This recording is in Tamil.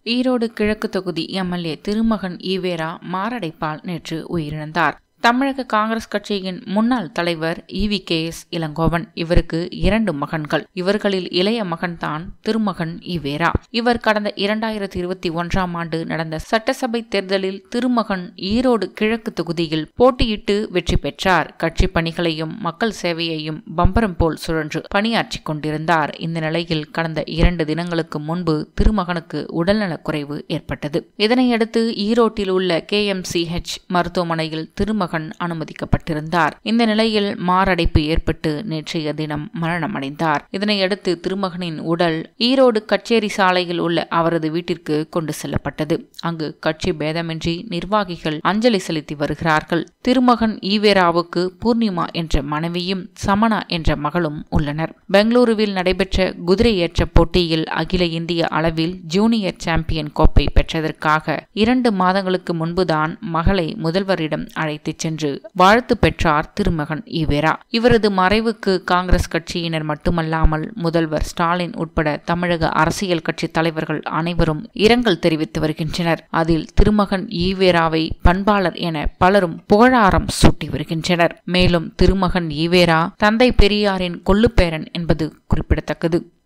ஈரோடு கிழக்கு தொகுதி எம்எல்ஏ திருமகன் ஈவேரா மாரடைப்பால் நேற்று உயிரிழந்தார் தமிழக காங்கிரஸ் கட்சியின் முன்னாள் தலைவர் இவி கே எஸ் இளங்கோவன் இவருக்கு இரண்டு மகன்கள் இவர்களில் இளைய மகன்தான் திருமகன் ஈவேரா இவர் கடந்த இரண்டாயிரத்தி இருபத்தி ஒன்றாம் ஆண்டு நடந்த சட்டசபை தேர்தலில் திருமகன் ஈரோடு கிழக்கு தொகுதியில் போட்டியிட்டு வெற்றி பெற்றார் கட்சி பணிகளையும் மக்கள் சேவையையும் பம்பரம் போல் சுழன்று பணியாற்றிக் கொண்டிருந்தார் இந்த நிலையில் கடந்த இரண்டு தினங்களுக்கு முன்பு திருமகனுக்கு உடல்நலக் குறைவு ஏற்பட்டது இதனையடுத்து ஈரோட்டில் உள்ள கே எம் சி ஹெச் மருத்துவமனையில் திருமகன் மகன் அனுமதிக்கப்பட்டிருந்தார் இந்த நிலையில் மாரடைப்பு ஏற்பட்டு நேற்றைய தினம் மரணமடைந்தார் இதனையடுத்து திருமகனின் உடல் ஈரோடு கச்சேரி சாலையில் உள்ள அவரது வீட்டிற்கு கொண்டு செல்லப்பட்டது அங்கு கட்சி பேதமின்றி நிர்வாகிகள் அஞ்சலி செலுத்தி வருகிறார்கள் திருமகன் ஈவேராவுக்கு பூர்ணிமா என்ற மனைவியும் சமணா என்ற மகளும் உள்ளனர் பெங்களூருவில் நடைபெற்ற குதிரை ஏற்ற போட்டியில் அகில இந்திய அளவில் ஜூனியர் சாம்பியன் கோப்பை பெற்றதற்காக இரண்டு மாதங்களுக்கு முன்புதான் மகளை முதல்வரிடம் அழைத்துச் சென்று வாழ்த்து பெற்றார் திருமகன் ஈவேரா இவரது மறைவுக்கு காங்கிரஸ் கட்சியினர் மட்டுமல்லாமல் முதல்வர் ஸ்டாலின் உட்பட தமிழக அரசியல் கட்சி தலைவர்கள் அனைவரும் இரங்கல் தெரிவித்து வருகின்றனர் அதில் திருமகன் ஈவேராவை பண்பாளர் என பலரும் புகழாரம் சூட்டி வருகின்றனர் மேலும் திருமகன் ஈவேரா தந்தை பெரியாரின் கொள்ளுப்பேரன் என்பது குறிப்பிடத்தக்கது